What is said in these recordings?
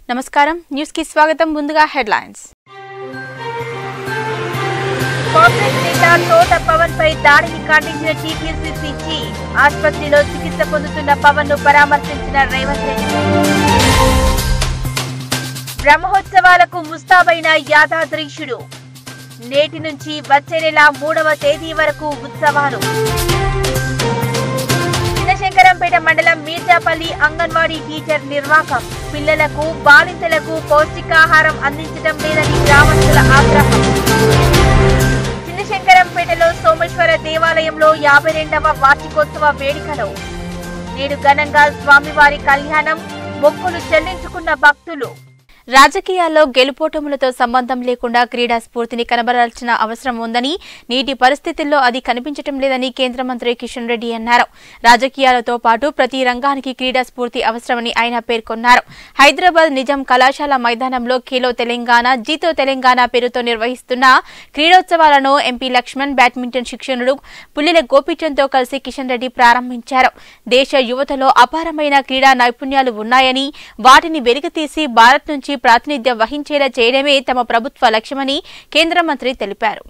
నమస్కారం న్యూస్ కి స్వాగతం ముందుగా హెడ్లైన్స్ కాంగ్రెస్ నేత తోట పవన్ పై దాడిని ఖండించిన టీపీసీసీ చీఫ్ ఆసుపత్రిలో చికిత్స పొందుతున్న పవన్ ను పరామర్శించిన రేవంత్ రెడ్డి బ్రహ్మోత్సవాలకు ముస్తాబైన యాదాద్రీషుడు నేటి నుంచి వచ్చే నెల మూడవ తేదీ వరకు ఉత్సవాలు చిన్నశంకరంపేట మండలం మీర్జాపల్లి అంగన్వాడీ టీచర్ నిర్వాకం పిల్లలకు బాలింతలకు పౌష్టికాహారం అందించడం లేదని గ్రామస్తుల ఆగ్రహం చిన్నశంకరంపేటలో సోమేశ్వర దేవాలయంలో యాభై రెండవ వార్షికోత్సవ వేడుకలు నేడు ఘనంగా స్వామివారి కళ్యాణం మొక్కులు చెల్లించుకున్న భక్తులు రాజకీయాల్లో గెలుపోటములతో సంబంధం లేకుండా క్రీడా స్ఫూర్తిని కనబరాల్సిన అవసరం ఉందని నీటి పరిస్థితుల్లో అది కనిపించటం లేదని కేంద్ర మంత్రి కిషన్ రెడ్డి అన్నారు రాజకీయాలతో పాటు ప్రతి రంగానికి క్రీడా స్ఫూర్తి అవసరమని ఆయన పేర్కొన్నారు హైదరాబాద్ నిజాం కళాశాల మైదానంలో ఖేలో తెలంగాణ జీతో తెలంగాణ పేరుతో నిర్వహిస్తున్న క్రీడోత్సవాలను ఎంపీ లక్ష్మణ్ బ్యాడ్మింటన్ శిక్షణుడు పుల్లెల గోపీచంద్తో కలిసి కిషన్ రెడ్డి ప్రారంభించారు దేశ యువతలో అపారమైన క్రీడా నైపుణ్యాలు ఉన్నాయని వాటిని వెలికితీసి భారత్ నుంచి ప్రాతినిధ్యం వహించేలా చేయడమే తమ ప్రభుత్వ లక్ష్యమని కేంద్ర మంత్రి తెలిపారు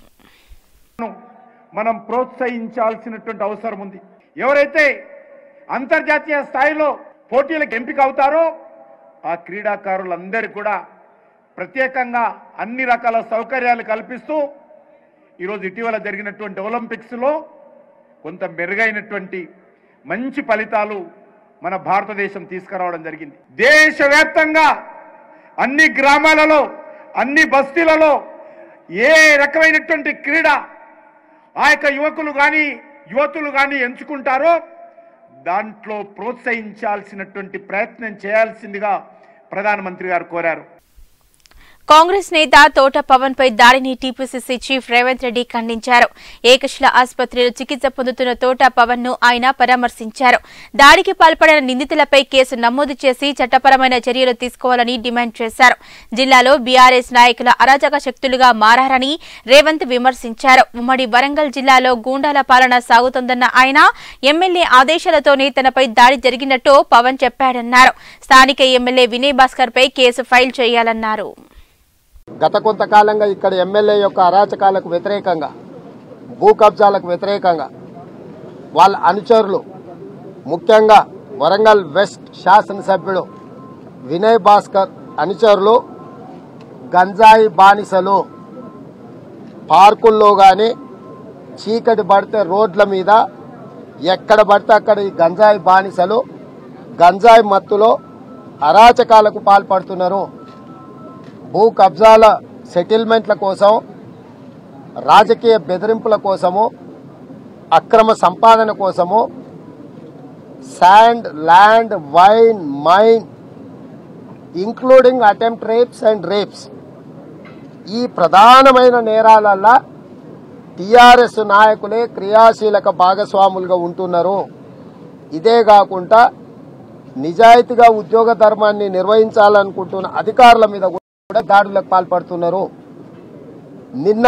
మనం ప్రోత్సహించాల్సినటువంటి అవసరం ఉంది ఎవరైతే అంతర్జాతీయ స్థాయిలో పోటీలకు ఎంపిక అవుతారో ఆ క్రీడాకారులందరూ కూడా ప్రత్యేకంగా అన్ని రకాల సౌకర్యాలు కల్పిస్తూ ఈరోజు ఇటీవల జరిగినటువంటి ఒలింపిక్స్లో కొంత మెరుగైనటువంటి మంచి ఫలితాలు మన భారతదేశం తీసుకురావడం జరిగింది దేశవ్యాప్తంగా అన్ని గ్రామాలలో అన్ని బస్తీలలో ఏ రకమైనటువంటి క్రీడ ఆ యొక్క యువకులు కానీ యువతులు కానీ ఎంచుకుంటారో దాంట్లో ప్రోత్సహించాల్సినటువంటి ప్రయత్నం చేయాల్సిందిగా ప్రధానమంత్రి గారు కోరారు కాంగ్రెస్ నేత తోట పవన్ పై దాడిని టీపీసీసీ చీఫ్ రేవంత్ రెడ్డి ఖండించారు ఏకశిల ఆసుపత్రిలో చికిత్స పొందుతున్న తోట పవన్ ను ఆయన పరామర్శించారు దాడికి పాల్పడిన నిందితులపై కేసు నమోదు చేసి చట్టపరమైన చర్యలు తీసుకోవాలని డిమాండ్ చేశారు జిల్లాలో బీఆర్ఎస్ నాయకుల అరాచక శక్తులుగా మారారని రేవంత్ విమర్శించారు ఉమ్మడి వరంగల్ జిల్లాలో గూండాల పాలన సాగుతోందన్న ఆయన ఎమ్మెల్యే ఆదేశాలతోనే తనపై దాడి జరిగినట్టు పవన్ చెప్పాడన్నారు స్థానిక ఎమ్మెల్యే వినయ్ భాస్కర్ పై కేసు ఫైల్ చేయాలన్నారు గత కొంతకాలంగా ఇక్కడ ఎమ్మెల్యే యొక్క అరాచకాలకు వ్యతిరేకంగా భూ కబ్జాలకు వ్యతిరేకంగా వాళ్ళ అనుచరులు ముఖ్యంగా వరంగల్ వెస్ట్ శాసనసభ్యుడు వినయ్ భాస్కర్ అనుచరులు గంజాయి బానిసలు పార్కుల్లో కానీ చీకటి పడితే రోడ్ల మీద ఎక్కడ పడితే అక్కడ ఈ గంజాయి బానిసలు గంజాయి మత్తులో అరాచకాలకు పాల్పడుతున్నారు భూ కబ్జాల సెటిల్మెంట్ల కోసం రాజకీయ బెదిరింపుల కోసము అక్రమ సంపాదన కోసము sand land wine mine including attempt rapes and rapes ఈ ప్రధానమైన నేరాలల్లా టిఆర్ఎస్ నాయకులే క్రియాశీలక భాగస్వాములుగా ఉంటున్నారు ఇదే కాకుండా నిజాయితీగా ఉద్యోగ ధర్మాన్ని నిర్వహించాలనుకుంటున్న అధికారుల మీద కూడా దాడులకు పాల్పడుతున్నారు నిన్న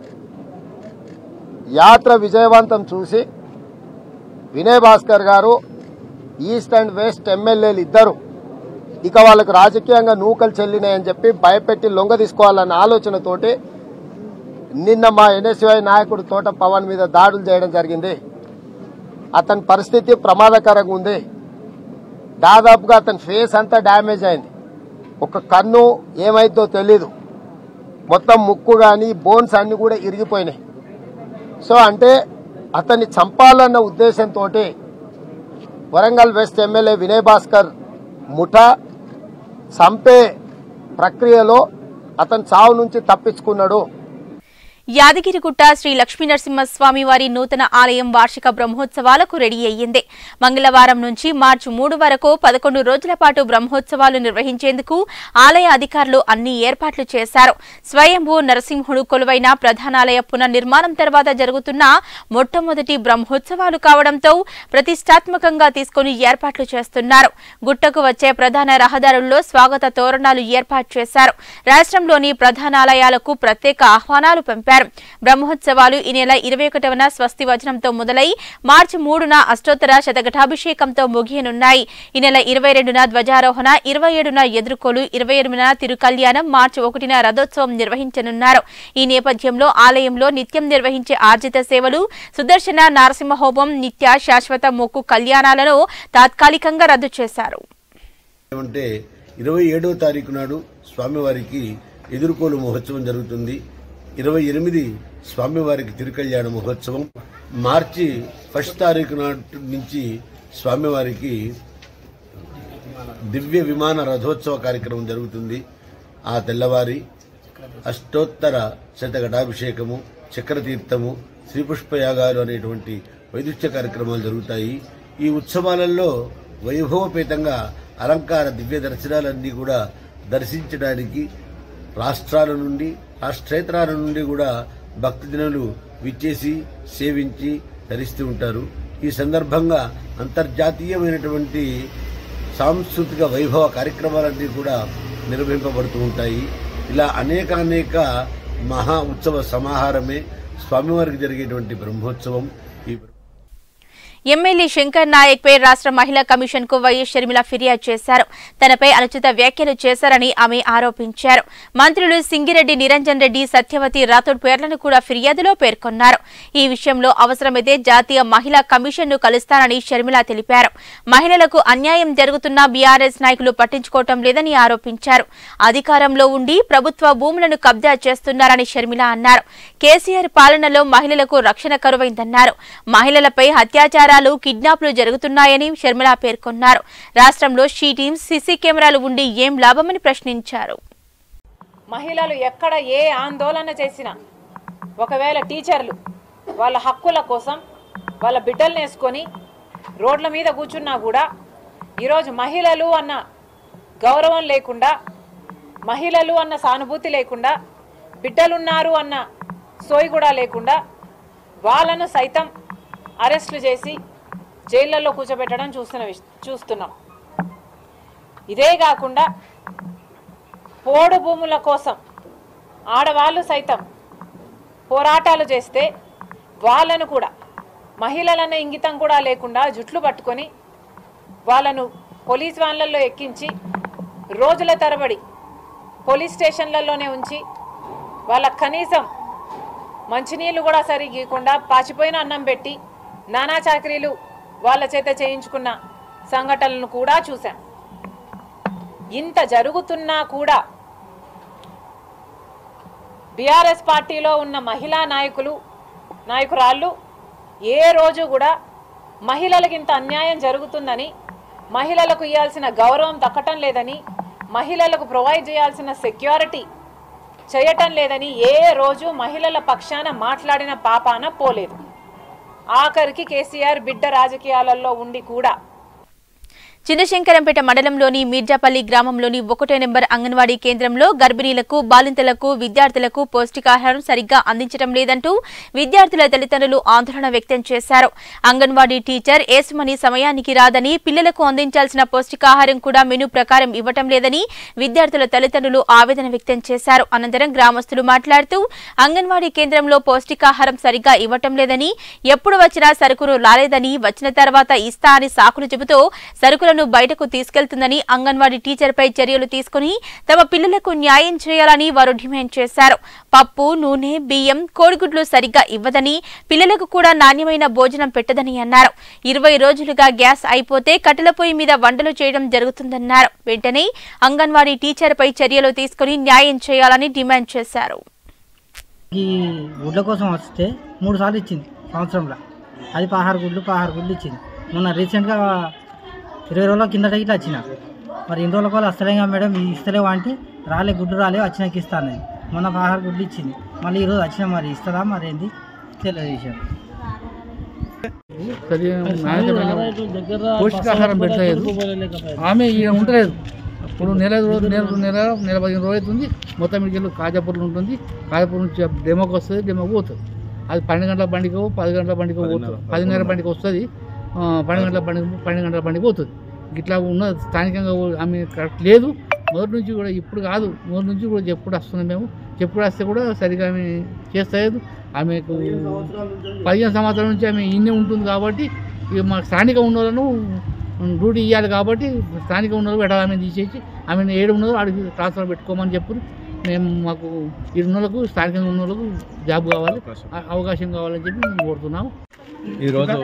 యాత్ర విజయవంతం చూసి వినయ్ భాస్కర్ గారు ఈస్ట్ అండ్ వెస్ట్ ఎమ్మెల్యేలు ఇద్దరు ఇక వాళ్ళకు రాజకీయంగా నూకలు చెల్లినాయని చెప్పి భయపెట్టి లొంగ తీసుకోవాలన్న ఆలోచనతోటి నిన్న మా ఎన్ఎస్యుఐ నాయకుడు తోట పవన్ మీద దాడులు చేయడం జరిగింది అతని పరిస్థితి ప్రమాదకరంగా ఉంది దాదాపుగా అతని ఫేస్ అంతా డ్యామేజ్ అయింది ఒక కన్ను ఏమైందో తెలీదు మొత్తం ముక్కు కానీ బోన్స్ అన్ని కూడా ఇరిగిపోయినాయి సో అంటే అతన్ని చంపాలన్న ఉద్దేశంతో వరంగల్ వెస్ట్ ఎమ్మెల్యే వినయ్ భాస్కర్ ముఠా చంపే ప్రక్రియలో అతను చావు నుంచి తప్పించుకున్నాడు యాదగిరిగుట్ట శ్రీ లక్ష్మీనరసింహస్వామి వారి నూతన ఆలయం వార్షిక బ్రహ్మోత్సవాలకు రెడీ అయ్యింది మంగళవారం నుంచి మార్చి మూడు వరకు పదకొండు రోజుల పాటు బ్రహ్మోత్సవాలు నిర్వహించేందుకు ఆలయ అధికారులు అన్ని ఏర్పాట్లు చేశారు స్వయంభూ నరసింహుడు కొలువైన ప్రధానాలయ పునర్నిర్మాణం తర్వాత జరుగుతున్న మొట్టమొదటి బ్రహ్మోత్సవాలు కావడంతో ప్రతిష్టాత్మకంగా తీసుకుని ఏర్పాట్లు చేస్తున్నారు గుట్టకు వచ్చే ప్రధాన రహదారుల్లో స్వాగత తోరణాలు ఏర్పాటు చేశారు రాష్ట్రంలోని ప్రధానాలయాలకు ప్రత్యేక ఆహ్వానాలు పంపారు తెలిపారు బ్రహ్మోత్సవాలు ఈ నెల ఇరవై ఒకటవన స్వస్తి వచనంతో మొదలై మార్చి మూడున అష్టోత్తర శతఘటాభిషేకంతో ముగియనున్నాయి ఈ నెల ఇరవై రెండున ధ్వజారోహణ ఇరవై ఏడున ఎదుర్కోలు ఇరవై ఎనిమిదిన తిరుకల్యాణం మార్చి ఒకటిన రథోత్సవం నిర్వహించనున్నారు ఈ నేపథ్యంలో ఆలయంలో నిత్యం నిర్వహించే ఆర్జిత సేవలు సుదర్శన నారసింహ హోమం నిత్య శాశ్వత మొక్కు కళ్యాణాలను తాత్కాలికంగా రద్దు చేశారు ఏమంటే ఇరవై ఏడవ తారీఖు నాడు స్వామివారికి ఎదుర్కోలు మహోత్సవం జరుగుతుంది ఇరవై ఎనిమిది స్వామివారికి తిరుకల్యాణ మహోత్సవం మార్చి ఫస్ట్ తారీఖు నాటి నుంచి స్వామివారికి దివ్య విమాన రథోత్సవ కార్యక్రమం జరుగుతుంది ఆ తెల్లవారి అష్టోత్తర శతఘటాభిషేకము చక్రతీర్థము శ్రీపుష్పయాగాలు అనేటువంటి వైదుష్య కార్యక్రమాలు జరుగుతాయి ఈ ఉత్సవాలలో వైభవపేతంగా అలంకార దివ్య దర్శనాలన్నీ కూడా దర్శించడానికి రాష్ట్రాల నుండి రాష్ట్రేతరాల నుండి కూడా భక్తజనులు విచ్చేసి సేవించి ధరిస్తూ ఉంటారు ఈ సందర్భంగా అంతర్జాతీయమైనటువంటి సాంస్కృతిక వైభవ కార్యక్రమాలన్నీ కూడా నిర్వహింపబడుతూ ఉంటాయి ఇలా అనేక అనేక మహా ఉత్సవ సమాహారమే స్వామివారికి జరిగేటువంటి బ్రహ్మోత్సవం ఈ ఎమ్మెల్యే శంకర్ నాయక్ పై రాష్ట్ర మహిళా కమిషన్ కు వైఎస్ షర్మిల ఫిర్యాదు చేశారు తనపై అనుచిత వ్యాఖ్యలు చేశారని ఆమె ఆరోపించారు మంత్రులు సింగిరెడ్డి నిరంజన్ రెడ్డి సత్యవతి రాథోడ్ పేర్లను కూడా ఫిర్యాదులో పేర్కొన్నారు ఈ విషయంలో అవసరమైతే జాతీయ మహిళా కమిషన్ ను కలుస్తానని షర్మిల తెలిపారు మహిళలకు అన్యాయం జరుగుతున్నా బీఆర్ఎస్ నాయకులు పట్టించుకోవటం లేదని ఆరోపించారు అధికారంలో ఉండి ప్రభుత్వ భూములను కబ్జా చేస్తున్నారని షర్మిల అన్నారు కేసీఆర్ పాలనలో మహిళలకు రక్షణ కరువైందన్నారు మహిళలపై అత్యాచారాలు కిడ్నాప్లు జరుగుతున్నాయని షర్మిల పేర్కొన్నారు రాష్ట్రంలో షీ టీమ్స్ సీసీ కెమెరాలు ఉండి ఏం లాభమని ప్రశ్నించారు మహిళలు ఎక్కడ ఏ ఆందోళన చేసినా ఒకవేళ టీచర్లు వాళ్ళ హక్కుల కోసం వాళ్ళ బిడ్డలు వేసుకొని రోడ్ల మీద కూర్చున్నా కూడా ఈరోజు మహిళలు అన్న గౌరవం లేకుండా మహిళలు అన్న సానుభూతి లేకుండా బిడ్డలున్నారు అన్న సోయి కూడా లేకుండా వాళ్ళను సైతం అరెస్టులు చేసి జైళ్ళల్లో కూర్చోబెట్టడం చూస్తున్న విష- చూస్తున్నాం ఇదే కాకుండా పోడు భూముల కోసం ఆడవాళ్ళు సైతం పోరాటాలు చేస్తే వాళ్ళను కూడా మహిళలన్న ఇంగితం కూడా లేకుండా జుట్లు పట్టుకొని వాళ్ళను పోలీస్ వ్యాన్లలో ఎక్కించి రోజుల తరబడి పోలీస్ స్టేషన్లలోనే ఉంచి వాళ్ళకు కనీసం మంచినీళ్ళు కూడా సరిగీయకుండా పాచిపోయిన అన్నం పెట్టి నానా చాకరీలు వాళ్ళ చేత చేయించుకున్న సంఘటనలను కూడా చూశాం ఇంత జరుగుతున్నా కూడా బీఆర్ఎస్ పార్టీలో ఉన్న మహిళా నాయకులు నాయకురాళ్ళు ఏ రోజు కూడా మహిళలకు ఇంత అన్యాయం జరుగుతుందని మహిళలకు ఇవ్వాల్సిన గౌరవం దక్కటం లేదని మహిళలకు ప్రొవైడ్ చేయాల్సిన సెక్యూరిటీ చేయటం లేదని ఏ రోజు మహిళల పక్షాన మాట్లాడిన పాపాన పోలేదు ఆఖరికి కేసీఆర్ బిడ్డ రాజకీయాలలో ఉండి కూడా చిన్నశంకరంపేట మండలంలోని మీర్జాపల్లి గ్రామంలోని ఒకటో నెంబర్ అంగన్వాడీ కేంద్రంలో గర్భిణీలకు బాలింతలకు విద్యార్థులకు పౌష్టికాహారం సరిగ్గా అందించడం లేదంటూ విద్యార్థుల తల్లిదండ్రులు ఆందోళన వ్యక్తం చేశారు అంగన్వాడీ టీచర్ ఏసుమని సమయానికి రాదని పిల్లలకు అందించాల్సిన పౌష్టికాహారం కూడా మెనూ ప్రకారం ఇవ్వటం లేదని విద్యార్థుల తల్లిదండ్రులు ఆవేదన వ్యక్తం చేశారు అనంతరం గ్రామస్తులు మాట్లాడుతూ అంగన్వాడీ కేంద్రంలో పౌష్టికాహారం సరిగ్గా ఇవ్వటం లేదని ఎప్పుడు వచ్చినా సరుకులు రాలేదని వచ్చిన తర్వాత ఇస్తా అని సాకులు చెబుతూ సరుకులను బయటకు తీసుకెళ్తుందని అంగన్వాడీ టీచర్పై చర్యలు తీసుకుని తమ పిల్లలకు న్యాయం చేయాలని వారు డిమాండ్ చేశారు పప్పు నూనె బియ్యం కోడిగుడ్లు సరిగ్గా ఇవ్వదని పిల్లలకు కూడా నాణ్యమైన భోజనం పెట్టదని అన్నారు ఇరవై రోజులుగా గ్యాస్ అయిపోతే కట్టెల పొయ్యి మీద వంటలు చేయడం జరుగుతుందన్నారు వెంటనే అంగన్వాడీ టీచర్పై చర్యలు తీసుకుని న్యాయం చేయాలని డిమాండ్ చేశారు ఈ గుడ్ల కోసం వస్తే మూడు సార్లు ఇచ్చింది సంవత్సరంలో అది పదహారు గుడ్లు పదహారు గుడ్లు ఇచ్చింది మొన్న రీసెంట్గా ఇరవై రోజుల కిందట ఇట్లా వచ్చిన మరి ఇన్ని రోజుల కూడా వస్తలేగా మేడం ఇది ఇస్తలేవా అంటే రాలే గుడ్లు రాలే వచ్చినాక ఇస్తాను నేను మొన్న పదహారు గుడ్లు ఇచ్చింది మళ్ళీ ఈరోజు వచ్చిన మరి ఇస్తుందా మరి ఏంది తెలియదు విషయం సరైన నాణ్యతమైన పౌష్టికాహారం పెట్టలేదు ఆమె ఈయన ఉండలేదు ఇప్పుడు నెల రోజు నెల నెల నెల పదిహేను రోజులు అవుతుంది మొత్తం మీకు కాజాపూర్లో ఉంటుంది కాజాపూర్ నుంచి డెమోకి వస్తుంది డెమోకి పోతుంది అది పన్నెండు గంటల బండికి పది గంటల బండికి పోతుంది పదిన్నర బండికి వస్తుంది ఆ, పన్నెండు గంటల బండికి పన్నెండు గంటల బండికి పోతుంది ఇట్లా ఉన్న స్థానికంగా ఆమె కరెక్ట్ లేదు మొదటి నుంచి కూడా ఇప్పుడు కాదు మొదటి నుంచి కూడా ఎప్పుడు వస్తున్నాం మేము చెప్పుడు వస్తే కూడా సరిగా ఆమె చేస్తలేదు ఆమెకు పదిహేను సంవత్సరాల నుంచి ఆమె ఇన్నే ఉంటుంది కాబట్టి ఇక మా స్థానిక ఉన్న వాళ్ళను డ్యూటీ ఇవ్వాలి కాబట్టి స్థానిక ఉన్న వాళ్ళు ఆమె తీసేసి ఆమె ఏడు ఉన్నదో ఆడికి ట్రాన్స్ఫర్ పెట్టుకోమని చెప్పు మేము మాకు ఈ ఉన్న వాళ్ళకు స్థానికంగా ఉన్న వాళ్ళకు జాబ్ కావాలి ఆ- అవకాశం కావాలని చెప్పి మేము కోరుతున్నాము ఈరోజు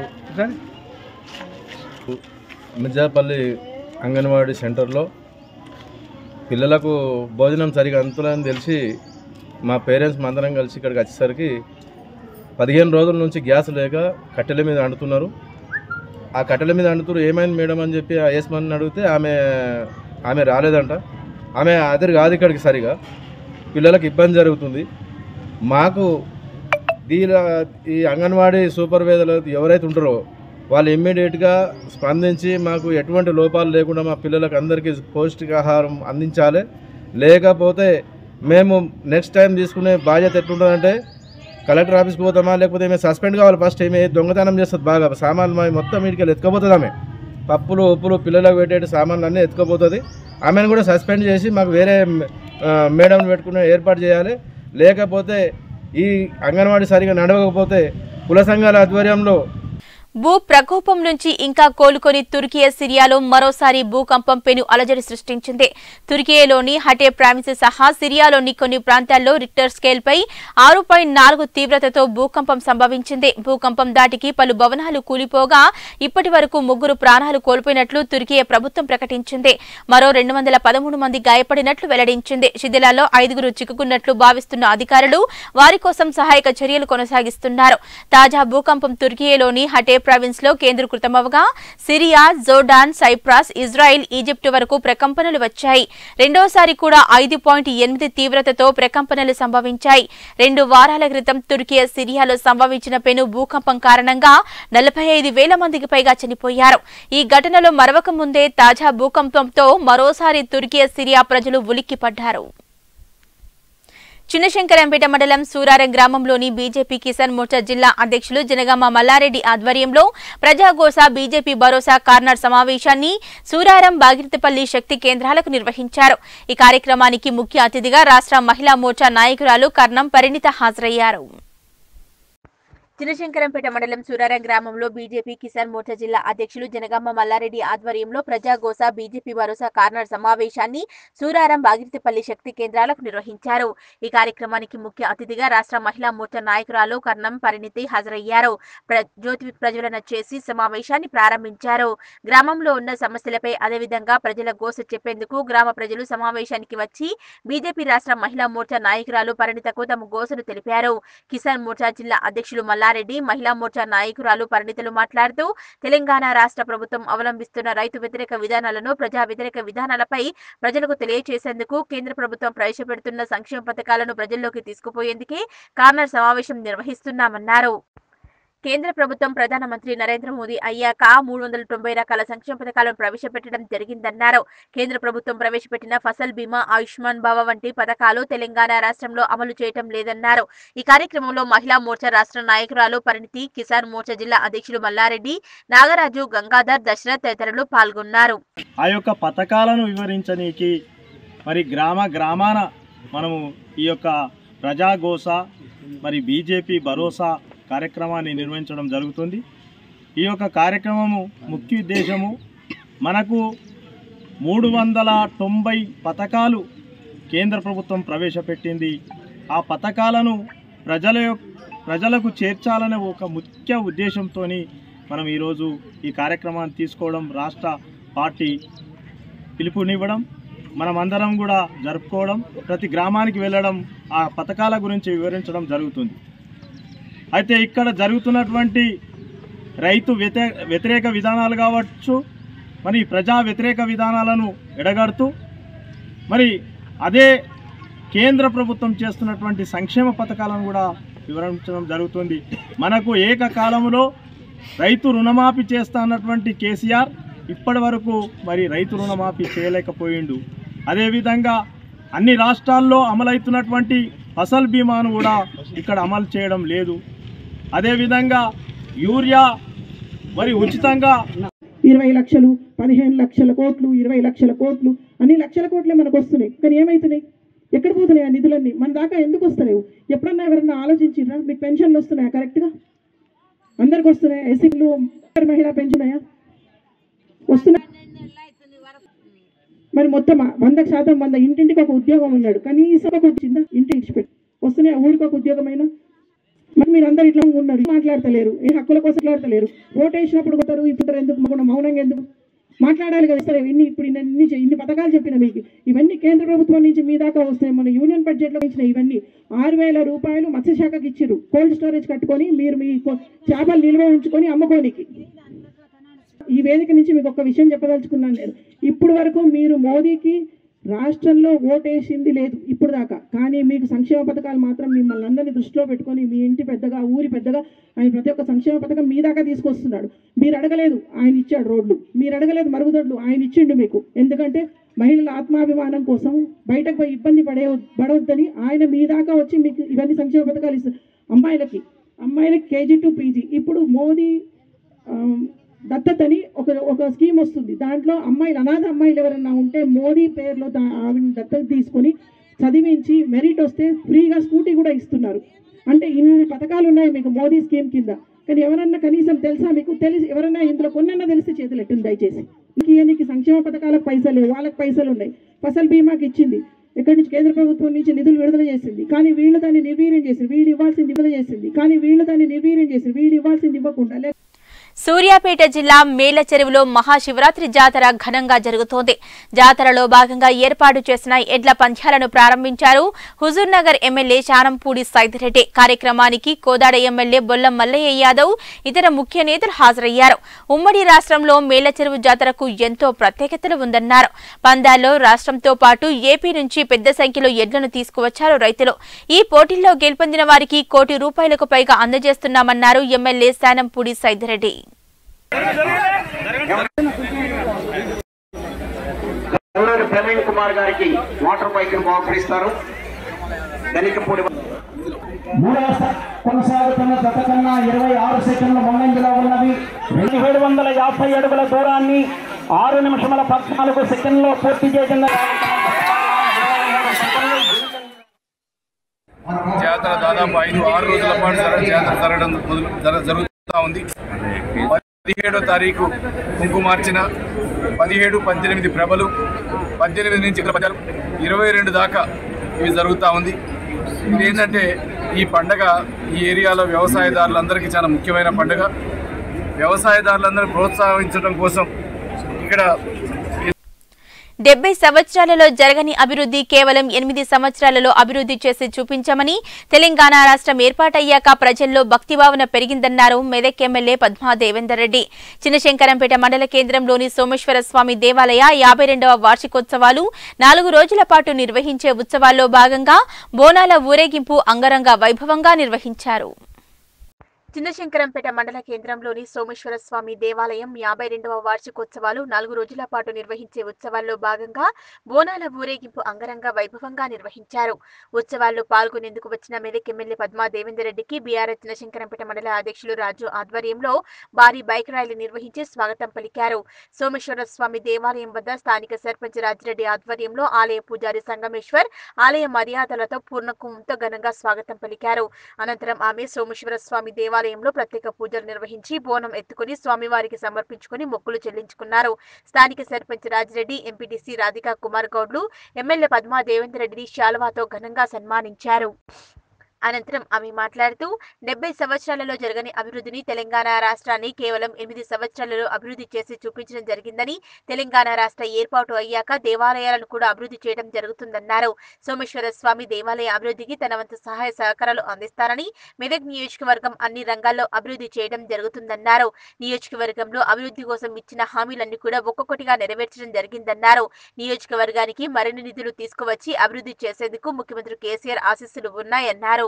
మిర్జాపల్లి అంగన్వాడీ సెంటర్లో పిల్లలకు భోజనం సరిగా అందుతుందని తెలిసి మా పేరెంట్స్ అందరం కలిసి ఇక్కడికి వచ్చేసరికి పదిహేను రోజుల నుంచి గ్యాస్ లేక కట్టెల మీద అంటున్నారు ఆ కట్టెల మీద అంటున్నారు ఏమైంది మేడం అని చెప్పి ఆ యస్మని అడిగితే ఆమె ఆమె రాలేదంట ఆమె అదిరి కాదు ఇక్కడికి సరిగా పిల్లలకు ఇబ్బంది జరుగుతుంది మాకు దీని ఈ అంగన్వాడీ సూపర్వైజర్లు ఎవరైతే ఉంటారో వాళ్ళు ఇమ్మీడియట్గా స్పందించి మాకు ఎటువంటి లోపాలు లేకుండా మా పిల్లలకు అందరికీ పౌష్టికాహారం అందించాలి లేకపోతే మేము నెక్స్ట్ టైం తీసుకునే బాధ్యత ఎట్లుంటుందంటే కలెక్టర్ ఆఫీస్కి పోతామా లేకపోతే ఏమైనా సస్పెండ్ కావాలి ఫస్ట్ ఏమే దొంగతనం చేస్తుంది బాగా సామాన్లు మా మొత్తం వీటికి ఎత్తుకపోతుంది ఆమె పప్పులు ఉప్పులు పిల్లలకు పెట్టే సామాన్లు అన్నీ ఎత్తుకపోతుంది ఆమెను కూడా సస్పెండ్ చేసి మాకు వేరే ఆ, మేడంని పెట్టుకునే ఏర్పాటు చేయాలి లేకపోతే ఈ అంగన్వాడీ సరిగా నడవకపోతే కుల సంఘాల ఆధ్వర్యంలో భూ ప్రకోపం నుంచి ఇంకా కోలుకొని తుర్కియా సిరియాలో మరోసారి భూకంపం పెను అలజడి సృష్టించింది తుర్కియాలోని హటే ప్రావిన్స్ సహా సిరియాలోని కొన్ని ప్రాంతాల్లో రిక్టర్ స్కేల్ పై ఆరు పాయింట్ నాలుగు తీవ్రతతో భూకంపం సంభవించింది భూకంపం దాటికి పలు భవనాలు కూలిపోగా ఇప్పటి వరకు ముగ్గురు ప్రాణాలు కోల్పోయినట్లు తుర్కియా ప్రభుత్వం ప్రకటించింది మరో రెండు వందల పదమూడు మంది గాయపడినట్లు వెల్లడించింది శిథిలాల్లో ఐదుగురు చిక్కుకున్నట్లు భావిస్తున్న అధికారులు వారి కోసం సహాయక చర్యలు కొనసాగిస్తున్నారు తాజా భూకంపం తుర్కియాలోని హటే ప్రావిన్స్ లో కేంద్రీకృతమవగా Syria Jordan Cyprus Israel Egypt వరకు ప్రకంపనలు వచ్చాయి రెండోసారి కూడా ఐదు పాయింట్ ఎనిమిది తీవ్రతతో ప్రకంపనలు సంభవించాయి రెండు వారాల క్రితం తుర్కియా సిరియాలో సంభవించిన పెను భూకంపం కారణంగా నలభై ఐదు వేల మందికి పైగా చనిపోయారు ఈ ఘటనలో మరవక ముందే తాజా భూకంపంతో మరోసారి తుర్కియా సిరియా ప్రజలు ఉలిక్కిపడ్డారు చిన్నశంకరంపేట మండలం సూరారం గ్రామంలోని బీజేపీ కిసాన్ మోర్చా జిల్లా అధ్యక్షులు జనగామ మల్లారెడ్డి ఆధ్వర్యంలో ప్రజాగోస బీజేపీ భరోసా కార్నర్ సమావేశాన్ని సూరారం బాగిరితపల్లి శక్తి కేంద్రాలకు నిర్వహించారు ఈ కార్యక్రమానికి ముఖ్య అతిథిగా రాష్ట్ర మహిళా మోర్చా నాయకురాలు కర్ణం పరిణిత హాజరయ్యారు చిన్నశంకరంపేట మండలం సూరారం గ్రామంలో బీజేపీ కిసాన్ మోర్చా జిల్లా అధ్యక్షులు జనగామ మల్లారెడ్డి ఆధ్వర్యంలో ప్రజాగోస బీజేపీ భరోసా కార్నర్ సమావేశాన్ని సూరారం బాగిరితిపల్లి శక్తి కేంద్రాలకు నిర్వహించారు ఈ కార్యక్రమానికి ముఖ్య అతిథిగా రాష్ట్ర మహిళా మోర్చా నాయకురాలు కర్ణం పరిణితి హాజరయ్యారు ప్ర- జ్యోతి ప్రజ్వలన చేసి సమావేశాన్ని ప్రారంభించారు గ్రామంలో ఉన్న సమస్యలపై అదేవిధంగా ప్రజల గోస చెప్పేందుకు గ్రామ ప్రజలు సమావేశానికి వచ్చి బీజేపీ రాష్ట్ర మహిళా మోర్చా నాయకురాలు పరిణితకు తమ గోసను తెలిపారు కిసాన్ మోర్చా జిల్లా అధ్యక్షులు మల్లారెడ్డి మహిళా మోర్చా నాయకురాలు పరిణితులు మాట్లాడుతూ తెలంగాణ రాష్ట్ర ప్రభుత్వం అవలంబిస్తున్న రైతు వ్యతిరేక విధానాలను ప్రజా వ్యతిరేక విధానాలపై ప్రజలకు తెలియజేసేందుకు కేంద్ర ప్రభుత్వం ప్రవేశపెడుతున్న సంక్షేమ పథకాలను ప్రజల్లోకి తీసుకుపోయేందుకే కార్నర్ సమావేశం నిర్వహిస్తున్నామన్నారు కేంద్ర ప్రభుత్వం ప్రధానమంత్రి నరేంద్ర మోదీ అయ్యాక మూడు వందల తొంభై రకాల సంక్షేమ పథకాలను ప్రవేశపెట్టడం జరిగిందన్నారు కేంద్ర ప్రభుత్వం ప్రవేశపెట్టిన ఫసల్ బీమా ఆయుష్మాన్ భవ వంటి పథకాలు తెలంగాణ రాష్ట్రంలో అమలు చేయటం లేదన్నారు ఈ కార్యక్రమంలో మహిళా మోర్చా రాష్ట్ర నాయకురాలు పరిణితి కిసాన్ మోర్చా జిల్లా అధ్యక్షులు మల్లారెడ్డి నాగరాజు గంగాధర్ దశరథ్ తదితరులు పాల్గొన్నారు ఆ యొక్క పథకాలను వివరించనీకి మరి గ్రామ గ్రామాన మనము ఈ యొక్క ప్రజాగోస మరి బీజేపీ భరోసా కార్యక్రమాన్ని నిర్వహించడం జరుగుతుంది ఈ యొక్క కార్యక్రమము ముఖ్య ఉద్దేశము మనకు మూడు వందల తొంభై పథకాలు కేంద్ర ప్రభుత్వం ప్రవేశపెట్టింది ఆ పథకాలను ప్రజల యొక్- ప్రజలకు చేర్చాలనే ఒక ముఖ్య ఉద్దేశంతో మనం ఈరోజు ఈ కార్యక్రమాన్ని తీసుకోవడం రాష్ట్ర పార్టీ పిలుపునివ్వడం మనమందరం కూడా జరుపుకోవడం ప్రతి గ్రామానికి వెళ్ళడం ఆ పథకాల గురించి వివరించడం జరుగుతుంది అయితే ఇక్కడ జరుగుతున్నటువంటి రైతు వ్యతి వ్యతిరేక విధానాలు కావచ్చు మరి ప్రజా వ్యతిరేక విధానాలను ఎడగడుతూ మరి అదే కేంద్ర ప్రభుత్వం చేస్తున్నటువంటి సంక్షేమ పథకాలను కూడా వివరించడం జరుగుతుంది మనకు ఏకకాలంలో రైతు రుణమాఫీ చేస్తా అన్నటువంటి కేసీఆర్ ఇప్పటి వరకు మరి రైతు రుణమాఫీ చేయలేకపోయిండు అదేవిధంగా అన్ని రాష్ట్రాల్లో అమలవుతున్నటువంటి ఫసల్ బీమాను కూడా ఇక్కడ అమలు చేయడం లేదు అదేవిధంగా యూరియా మరి ఉచితంగా ఇరవై లక్షలు పదిహేను లక్షల కోట్లు ఇరవై లక్షల కోట్లు అన్ని లక్షల కోట్లే మనకు వస్తున్నాయి కానీ ఏమవుతున్నాయి ఎక్కడ పోతున్నాయి ఆ నిధులన్నీ మన దాకా ఎందుకు వస్తలేవు ఎప్పుడన్నా ఎవరన్నా ఆలోచించిర్రా మీకు పెన్షన్లు వస్తున్నాయా కరెక్ట్గా అందరికి వస్తున్నాయా ఎస్సీలు మహిళా పెన్షన్నాయా వస్తున్నాయి మరి మొత్తం వందకు శాతం వంద ఇంటింటికి ఒక ఉద్యోగం ఉన్నాడు కనీసం ఒక వచ్చిందా ఇంటి ఇచ్చిపెట్టి వస్తున్నాయి ఊరికి ఒక ఉద్యోగమైనా మరి మీరు అందరు ఇట్లా ఉన్నారు మాట్లాడతలేరు ఏ హక్కుల కోసం మాట్లాడతలేరు ఓటు వేసినప్పుడు కొడతారు ఇప్పుడు ఎందుకు మౌన- మౌనంగా ఎందుకు మాట్లాడాలి కదా సరే ఇన్ని ఇప్పుడు ఇన్ని ఇన్ని చె- ఇన్ని పథకాలు చెప్పిన మీకు ఇవన్నీ కేంద్ర ప్రభుత్వం నుంచి మీ దాకా వస్తాయి మన యూనియన్ బడ్జెట్లో ఇచ్చిన ఇవన్నీ ఆరు వేల రూపాయలు మత్స్యశాఖకి ఇచ్చిర్రు కోల్డ్ స్టోరేజ్ కట్టుకొని మీరు మీ కొ- చేపలు నిల్వ ఉంచుకొని అమ్ముకోనికి ఈ వేదిక నుంచి మీకు ఒక విషయం చెప్పదలుచుకున్నాను నేను ఇప్పుడు వరకు మీరు మోదీకి రాష్ట్రంలో ఓటేసింది లేదు ఇప్పుడు దాకా కానీ మీకు సంక్షేమ పథకాలు మాత్రం మిమ్మల్ని అందరినీ దృష్టిలో పెట్టుకొని మీ ఇంటి పెద్దగా ఊరి పెద్దగా ఆయన ప్రతి ఒక్క సంక్షేమ పథకం మీ దాకా తీసుకొస్తున్నాడు మీరు అడగలేదు ఆయన ఇచ్చాడు రోడ్లు మీరు అడగలేదు మరుగుదొడ్లు ఆయన ఇచ్చిండు మీకు ఎందుకంటే మహిళల ఆత్మాభిమానం కోసం బయటకు పోయి ఇబ్బంది పడే పడవద్దని ఆయన మీ దాకా వచ్చి మీకు ఇవన్నీ సంక్షేమ పథకాలు ఇస్తారు అమ్మాయిలకి అమ్మాయిలకి కేజీ టు పీజీ ఇప్పుడు మోదీ ఆ, దత్తతని ఒక ఒక స్కీమ్ వస్తుంది దాంట్లో అమ్మాయిలు అనాథ అమ్మాయిలు ఎవరైనా ఉంటే మోదీ పేరులో దా- ఆవిడని దత్తత తీసుకొని చదివించి మెరిట్ వస్తే ఫ్రీగా స్కూటీ కూడా ఇస్తున్నారు అంటే ఇన్ని పథకాలు ఉన్నాయి మీకు మోదీ స్కీమ్ కింద కానీ ఎవరన్నా కనీసం తెలుసా మీకు తెలిసి ఎవరన్నా ఇందులో కొన్నన్నా తెలిస్తే చేతులు ఎట్టుంది దయచేసి మీకు ఈయనకి సంక్షేమ పథకాలకు పైసలు వాళ్ళకి పైసలు ఉన్నాయి ఫసల్ బీమాకి ఇచ్చింది ఎక్కడి నుంచి కేంద్ర ప్రభుత్వం నుంచి నిధులు విడుదల చేసింది కానీ వీళ్ళు దాన్ని నిర్వీర్యం చేసింది వీళ్ళు ఇవ్వాల్సింది విడుదల చేసింది కానీ వీళ్ళు దాన్ని నిర్వీర్యం చేసింది వీళ్ళు ఇవ్వాల్సింది ఇవ్వకుండా లేక సూర్యాపేట జిల్లా మేల చెరువులో మహాశివరాత్రి జాతర ఘనంగా జరుగుతోంది జాతరలో భాగంగా ఏర్పాటు చేసిన ఎడ్ల పంద్యాలను ప్రారంభించారు హుజూర్ నగర్ ఎమ్మెల్యే శానంపూడి సైదిరెడ్డి కార్యక్రమానికి కోదాడ ఎమ్మెల్యే బొల్లం మల్లయ్య యాదవ్ ఇతర ముఖ్య నేతలు హాజరయ్యారు ఉమ్మడి రాష్ట్రంలో మేల చెరువు జాతరకు ఎంతో ప్రత్యేకతలు ఉందన్నారు పందాల్లో రాష్ట్రంతో పాటు ఏపీ నుంచి పెద్ద సంఖ్యలో ఎడ్లను తీసుకువచ్చారు రైతులు ఈ పోటీల్లో గెలుపొందిన వారికి కోటి రూపాయలకు పైగా అందజేస్తున్నామన్నారు ఎమ్మెల్యే శానంపూడి సైదిరెడ్డి కల్లూరి ప్రవీణ్ కుమార్ గారికి వాటర్ బైక్ బహుకరిస్తారు ధనికపూడి మూడవ స్థ- కొనసాగుతున్న జత కన్నా ఇరవై ఆరు సెకండ్ల ముందంజలో ఉన్నవి ఏడు వందల యాభై అడుగుల దూరాన్ని ఆరు నిమిషముల పద్నాలుగు సెకండ్లో పూర్తి చేయడం జాతర దాదాపు ఐదు ఆరు రోజుల పాటు జర- జాతర జరగడం మొదలు జర- జరుగుతూ ఉంది పదిహేడో తారీఖు కుంకుమార్చిన పదిహేడు పద్దెనిమిది ప్రభలు పద్దెనిమిది నుంచి ఇరవై పద్యాలు ఇరవై రెండు దాకా ఇవి జరుగుతూ ఉంది ఇది ఏంటంటే ఈ పండగ ఈ ఏరియాలో వ్యవసాయదారులందరికీ చాలా ముఖ్యమైన పండుగ వ్యవసాయదారులందరూ ప్రోత్సహించడం కోసం ఇక్కడ డెబ్బై సంవత్సరాలలో జరగని అభివృద్ధి కేవలం ఎనిమిది సంవత్సరాలలో అభివృద్ధి చేసి చూపించామని తెలంగాణ రాష్ట్రం ఏర్పాటయ్యాక ప్రజల్లో భక్తిభావన పెరిగిందన్నారు మెదక్ ఎమ్మెల్యే పద్మా దేవేందర్ రెడ్డి చిన్నశంకరంపేట మండల కేంద్రంలోని సోమేశ్వర స్వామి దేవాలయ యాభై రెండవ వార్షికోత్సవాలు నాలుగు రోజుల పాటు నిర్వహించే ఉత్సవాల్లో భాగంగా బోనాల ఊరేగింపు అంగరంగ వైభవంగా నిర్వహించారు చిన్నశంకరంపేట మండల కేంద్రంలోని సోమేశ్వర స్వామి దేవాలయం యాభై రెండవ వార్షికోత్సవాలు నాలుగు రోజుల పాటు నిర్వహించే ఉత్సవాల్లో భాగంగా బోనాల ఊరేగింపు అంగరంగ వైభవంగా నిర్వహించారు ఉత్సవాల్లో పాల్గొనేందుకు వచ్చిన మెదక్ ఎమ్మెల్యే పద్మా దేవేందర్ రెడ్డికి బీఆర్ఎస్ చిన్నశంకరంపేట మండల అధ్యక్షులు రాజు ఆధ్వర్యంలో భారీ బైక్ ర్యాలీ నిర్వహించి స్వాగతం పలికారు సోమేశ్వర స్వామి దేవాలయం వద్ద స్థానిక సర్పంచ్ రాజిరెడ్డి ఆధ్వర్యంలో ఆలయ పూజారి సంగమేశ్వర్ ఆలయ మర్యాదలతో పూర్ణకుంభంతో ఘనంగా స్వాగతం పలికారు అనంతరం ఆమె సోమేశ్వర స్వామి దేవాలయంలో ప్రత్యేక పూజలు నిర్వహించి బోనం ఎత్తుకుని స్వామివారికి సమర్పించుకుని మొక్కులు చెల్లించుకున్నారు స్థానిక సర్పంచ్ రాజిరెడ్డి ఎంపీటీసీ రాధికా కుమార్ గౌడ్లు ఎమ్మెల్యే పద్మా దేవేందర్ రెడ్డిని శాలువాతో ఘనంగా సన్మానించారు అనంతరం ఆమె మాట్లాడుతూ డెబ్బై సంవత్సరాలలో జరగని అభివృద్ధిని తెలంగాణ రాష్ట్రాన్ని కేవలం ఎనిమిది సంవత్సరాలలో అభివృద్ధి చేసి చూపించడం జరిగిందని తెలంగాణ రాష్ట్ర ఏర్పాటు అయ్యాక దేవాలయాలను కూడా అభివృద్ధి చేయడం జరుగుతుందన్నారు సోమేశ్వర స్వామి దేవాలయ అభివృద్ధికి తన వంతు సహాయ సహకారాలు అందిస్తారని మెదక్ నియోజకవర్గం అన్ని రంగాల్లో అభివృద్ధి చేయడం జరుగుతుందన్నారు నియోజకవర్గంలో అభివృద్ధి కోసం ఇచ్చిన హామీలన్నీ కూడా ఒక్కొక్కటిగా నెరవేర్చడం జరిగిందన్నారు నియోజకవర్గానికి మరిన్ని నిధులు తీసుకువచ్చి అభివృద్ధి చేసేందుకు ముఖ్యమంత్రి కేసీఆర్ ఆశీస్సులు ఉన్నాయన్నారు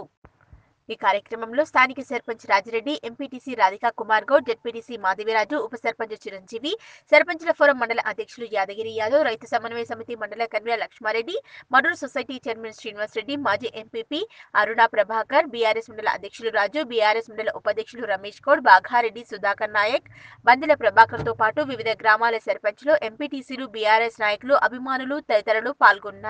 ఈ కార్యక్రమంలో స్థానిక సర్పంచ్ రాజిరెడ్డి ఎంపీటీసీ రాధికా కుమార్ గౌడ్ జెడ్పీటీసీ మాధవిరాజు ఉప సర్పంచ్ చిరంజీవి సర్పంచుల ఫోరం మండల అధ్యక్షులు యాదగిరి యాదవ్ రైతు సమన్వయ సమితి మండల convener Lakshmareddy Maduru society chairman Srinivas Reddy మాజీ ఎంపీపీ అరుణ ప్రభాకర్ బీఆర్ఎస్ మండల అధ్యక్షులు రాజు బీఆర్ఎస్ మండల ఉపాధ్యక్షులు రమేష్ గౌడ్ బాఘారెడ్డి సుధాకర్ నాయక్ బందెల ప్రభాకర్ తో పాటు వివిధ గ్రామాల సర్పంచ్లు ఎంపీటీసీలు బీఆర్ఎస్ నాయకులు అభిమానులు తదితరులు పాల్గొన్నారు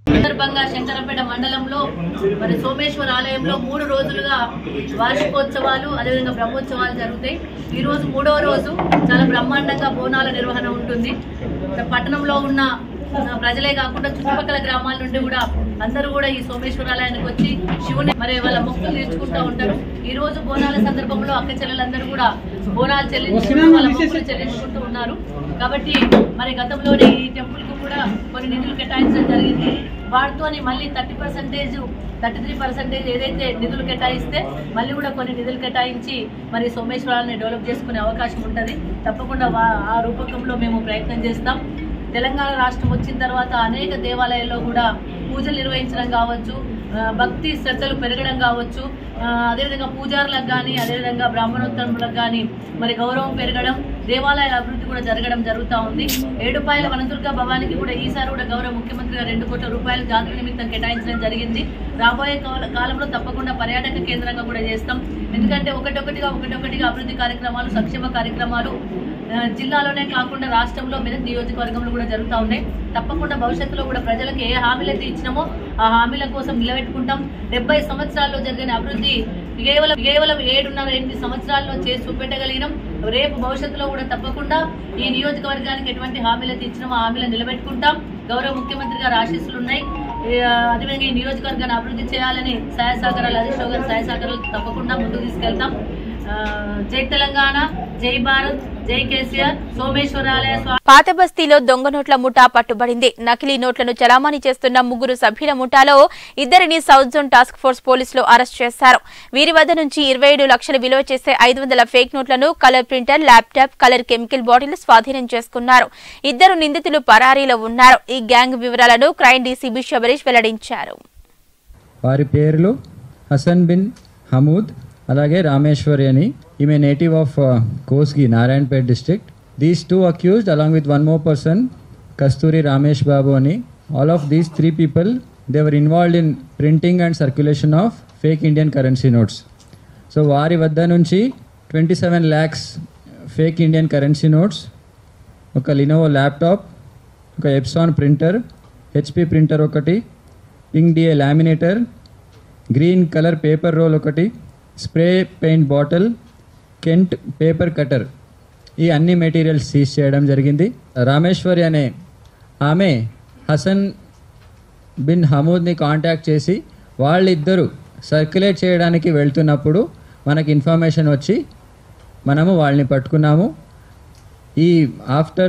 సందర్భంగా శంకరంపేట మండలంలో మరి సోమేశ్వర ఆలయంలో మూడు రోజులుగా వార్షికోత్సవాలు అదేవిధంగా బ్రహ్మోత్సవాలు జరుగుతాయి ఈ రోజు మూడవ రోజు చాలా బ్రహ్మాండంగా బోనాల నిర్వహణ ఉంటుంది పట్టణంలో ఉన్న ఆ, ప్రజలే కాకుండా చుట్టుపక్కల గ్రామాల నుండి కూడా అందరూ కూడా ఈ సోమేశ్వర ఆలయానికి వచ్చి శివుని మరి వాళ్ళ మొక్కులు తీర్చుకుంటూ ఉంటారు ఈ రోజు బోనాల సందర్భంలో అక్క చెల్లెలందరూ కూడా బోనాలు చెల్లించుకుంటూ వాళ్ళ మొక్కులు చెల్లించుకుంటూ ఉన్నారు కాబట్టి మరి గతంలోనే ఈ టెంపుల్ కు కూడా కొన్ని నిధులు కేటాయించడం జరిగింది వాటితోని మళ్ళీ thirty percentage thirty three percentage ఏదైతే నిధులు కేటాయిస్తే మళ్ళీ కూడా కొన్ని నిధులు కేటాయించి మరి సోమేశ్వరాన్ని డెవలప్ చేసుకునే అవకాశం ఉంటుంది తప్పకుండా వా- ఆ రూపకంలో మేము ప్రయత్నం చేస్తాం తెలంగాణ రాష్ట్రం వచ్చిన తర్వాత అనేక దేవాలయాల్లో కూడా పూజలు నిర్వహించడం కావచ్చు ఆ, భక్తి శ్రద్ధలు పెరగడం కావచ్చు ఆ, అదేవిధంగా పూజారులకు కానీ అదేవిధంగా బ్రాహ్మణోత్తములకు కానీ మరి గౌరవం పెరగడం దేవాలయాల అభివృద్ధి కూడా జరగడం జరుగుతూ ఉంది ఏడుపాయల వనదుర్గ భవానికి కూడా ఈసారి కూడా గౌరవ ముఖ్యమంత్రి గారు రెండు కోట్ల రూపాయలు జాతర నిమిత్తం కేటాయించడం జరిగింది రాబోయే కాల- కాలంలో తప్పకుండా పర్యాటక కేంద్రంగా కూడా చేస్తాం ఎందుకంటే ఒకటొకటిగా ఒకటొకటిగా అభివృద్ధి కార్యక్రమాలు సంక్షేమ కార్యక్రమాలు ఆ, జిల్లాలోనే కాకుండా రాష్ట్రంలో మెదక్ నియోజకవర్గంలో కూడా జరుగుతూ ఉన్నాయి తప్పకుండా భవిష్యత్తులో కూడా ప్రజలకు ఏ హామీలు అయితే ఇచ్చినామో ఆ హామీల కోసం నిలబెట్టుకుంటాం డెబ్బై సంవత్సరాల్లో జరిగిన అభివృద్ధి కేవలం కేవలం ఏడున్నర ఎనిమిది సంవత్సరాల్లో చేసి చూపెట్టగలిగినాం రేపు భవిష్యత్తులో కూడా తప్పకుండా ఈ నియోజకవర్గానికి ఎటువంటి హామీలు అయితే ఇచ్చినామో ఆ హామీలను నిలబెట్టుకుంటాం గౌరవ ముఖ్యమంత్రి గారు ఆశీస్సులు ఉన్నాయి ఈ, ఆ, అదేవిధంగా ఈ నియోజకవర్గాన్ని అభివృద్ధి చేయాలని సహాయ సహకారాలు హరీష్ రావు గారి సహాయ సహకారాలు తప్పకుండా ముందుకు తీసుకెళ్తాం ఆ, జై తెలంగాణ జై భారత్ జై కేసీఆర్ సోమేశ్వరాలయ స్వామి పాత బస్తీలో దొంగ నోట్ల ముఠా పట్టుబడింది నకిలీ నోట్లను చలామణి చేస్తున్న ముగ్గురు సభ్యుల ముఠాలో ఇద్దరిని సౌత్ జోన్ టాస్క్ ఫోర్స్ పోలీసులు అరెస్ట్ చేశారు వీరి వద్ద నుంచి ఇరవై ఏడు లక్షలు విలువ చేసే ఐదు వందల ఫేక్ నోట్లను colour printer laptop colour chemical bottle స్వాధీనం చేసుకున్నారు ఇద్దరు నిందితులు పరారీలో ఉన్నారు ఈ గ్యాంగ్ వివరాలను క్రైమ్ డీసీబీ శబరీష్ వెల్లడించారు వారి పేర్లు హసన్ బిన్ హమూద్ అలాగే రామేశ్వరి అని ఈమె native of Kosgi Narayanpet district these two accused along with one more person Kasturi Ramesh Babu అని all of these three people they were involved in printing and circulation of fake Indian currency notes so వారి వద్ద నుంచి twenty seven lakhs fake Indian currency notes ఒక Lenovo laptop ఒక Epson printer HP printer ఒకటి pink DA laminator green colour paper roll ఒకటి spray paint bottle Kent paper cutter ఈ అన్ని materials seize చేయడం జరిగింది రామేశ్వరి అనే ఆమె హసన్ బిన్ హమూద్ని కాంటాక్ట్ చేసి వాళ్ళిద్దరూ సర్క్యులేట్ చేయడానికి వెళ్తున్నప్పుడు మనకి ఇన్ఫర్మేషన్ వచ్చి మనము వాళ్ళని పట్టుకున్నాము ఈ after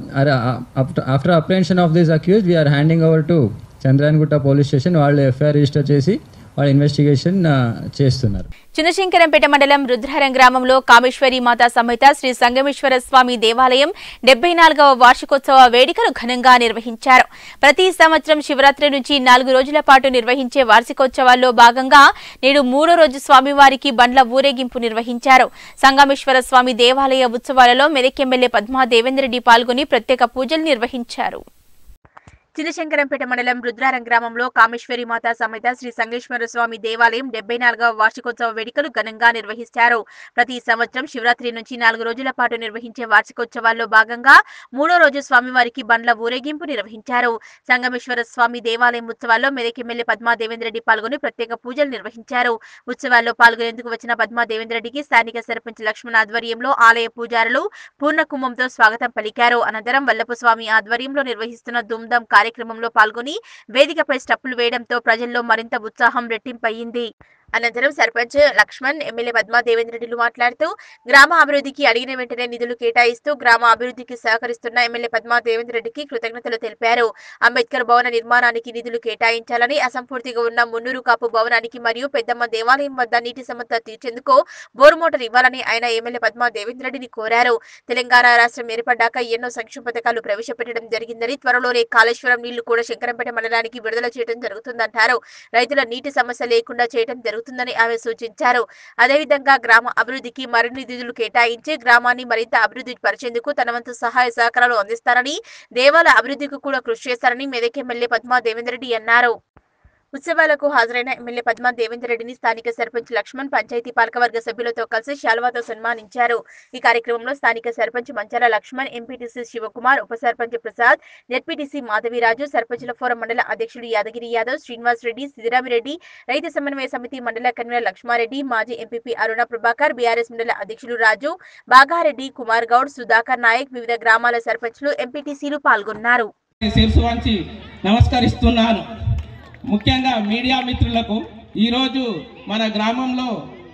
after apprehension of this accused we are handing over to Chandrayangutta police station వాళ్ళు ఎఫ్ఐఆర్ రిజిస్టర్ చేసి వాళ్ళు ఇన్వెస్టిగేషన్ చేస్తున్నారు చిన్నశంకరంపేట మండలం రుద్రహరం గ్రామంలో కామేశ్వరి మాతా సమేత శ్రీ సంగమేశ్వర స్వామి దేవాలయం డెబ్బై నాలుగవ వార్షికోత్సవ వేడుకలు ఘనంగా నిర్వహించారు ప్రతి సంవత్సరం శివరాత్రి నుంచి నాలుగు రోజుల పాటు నిర్వహించే వార్షికోత్సవాల్లో భాగంగా నేడు మూడో రోజు స్వామివారికి బండ్ల ఊరేగింపు నిర్వహించారు సంగమేశ్వర స్వామి దేవాలయ ఉత్సవాలలో మెదక్ ఎమ్మెల్యే పద్మా దేవేంద్రెడ్డి పాల్గొని ప్రత్యేక పూజలు నిర్వహించారు చిన్నశంకరంపేట మండలం రుద్రారం గ్రామంలో కామేశ్వరి మాతా సమేత శ్రీ సంగేశ్వర స్వామి దేవాలయం డెబ్బై నాలుగవ వార్షికోత్సవ వేడుకలు ఘనంగా నిర్వహిస్తారు ప్రతి సంవత్సరం శివరాత్రి నుంచి నాలుగు రోజుల పాటు నిర్వహించే వార్షికోత్సవాల్లో భాగంగా మూడో రోజు స్వామివారికి బండ్ల ఊరేగింపు నిర్వహించారు సంగమేశ్వర స్వామి దేవాలయం ఉత్సవాల్లో మెదక్ ఎమ్మెల్యే పద్మా దేవేంద్రెడ్డి పాల్గొని ప్రత్యేక పూజలు నిర్వహించారు ఉత్సవాల్లో పాల్గొనేందుకు వచ్చిన పద్మా దేవేంద్రెడ్డికి స్థానిక సర్పంచ్ లక్ష్మణ్ ఆధ్వర్యంలో ఆలయ పూజారులు పూర్ణ కుంభంతో స్వాగతం పలికారు అనంతరం వల్లపు స్వామి ఆధ్వర్యంలో నిర్వహిస్తున్న దుమ్దం కార్యక్రమంలో పాల్గొని వేదికపై స్టప్పులు వేయడంతో ప్రజల్లో మరింత ఉత్సాహం రెట్టింపయ్యింది అనంతరం సర్పంచ్ లక్ష్మణ్ ఎమ్మెల్యే పద్మా దేవేంద్రెడ్డిలు మాట్లాడుతూ గ్రామ అభివృద్ధికి అడిగిన వెంటనే నిధులు కేటాయిస్తూ గ్రామ అభివృద్ధికి సహకరిస్తున్న ఎమ్మెల్యే పద్మా దేవేంద్రెడ్డికి కృతజ్ఞతలు తెలిపారు అంబేద్కర్ భవన నిర్మాణానికి నిధులు కేటాయించాలని అసంపూర్తిగా ఉన్న మున్నూరు కాపు భవనానికి మరియు పెద్దమ్మ దేవాలయం వద్ద నీటి సమస్య తీర్చేందుకు బోరు మోటార్ ఇవ్వాలని ఆయన ఎమ్మెల్యే పద్మా దేవేంద్రెడ్డిని కోరారు తెలంగాణ రాష్ట్రం ఏర్పడ్డాక ఎన్నో సంక్షేమ పథకాలు ప్రవేశపెట్టడం జరిగిందని త్వరలోనే కాళేశ్వరం నీళ్లు కూడా శంకరంపేట మండలానికి విడుదల చేయడం జరుగుతుందన్నారు రైతుల నీటి సమస్య లేకుండా చేయడం జరుగుతుందని ఆమె సూచించారు అదేవిధంగా గ్రామ అభివృద్ధికి మరిన్ని నిధులు కేటాయించి గ్రామాన్ని మరింత అభివృద్ధి పరిచేందుకు తన వంతు సహాయ సహకారాలు అందిస్తారని దేవాలయ అభివృద్ధికి కూడా కృషి చేస్తారని మెదక్ ఎమ్మెల్యే పద్మా దేవేంద్రెడ్డి అన్నారు ఉత్సవాలకు హాజరైన ఎమ్మెల్యే పద్మా దేవేందర్ రెడ్డిని స్థానిక సర్పంచ్ లక్ష్మణ్ పంచాయతీ పాలకవర్గ సభ్యులతో కలిసి శాల్వాతో సన్మానించారు ఈ కార్యక్రమంలో స్థానిక సర్పంచ్ మంచాల లక్ష్మణ్ ఎంపీటీసీ శివకుమార్ ఉప సర్పంచ్ ప్రసాద్ జెడ్పీటీసీ మాధవిరాజు సర్పంచుల ఫోరం మండల అధ్యక్షుడు యాదగిరి యాదవ్ శ్రీనివాస్ రెడ్డి సిద్దిరామిరెడ్డి రైతు సమన్వయ సమితి మండల కన్వీనర్ లక్ష్మారెడ్డి మాజీ ఎంపీపీ అరుణ ప్రభాకర్ బీఆర్ఎస్ మండల అధ్యక్షులు రాజు బాగారెడ్డి కుమార్ గౌడ్ సుధాకర్ నాయక్ వివిధ గ్రామాల సర్పంచ్లు ఎంపీటీసీలు పాల్గొన్నారు శిరసు వంచి నమస్కరిస్తున్నాను ముఖ్యంగా మీడియా మిత్రులకు ఈరోజు మన గ్రామంలో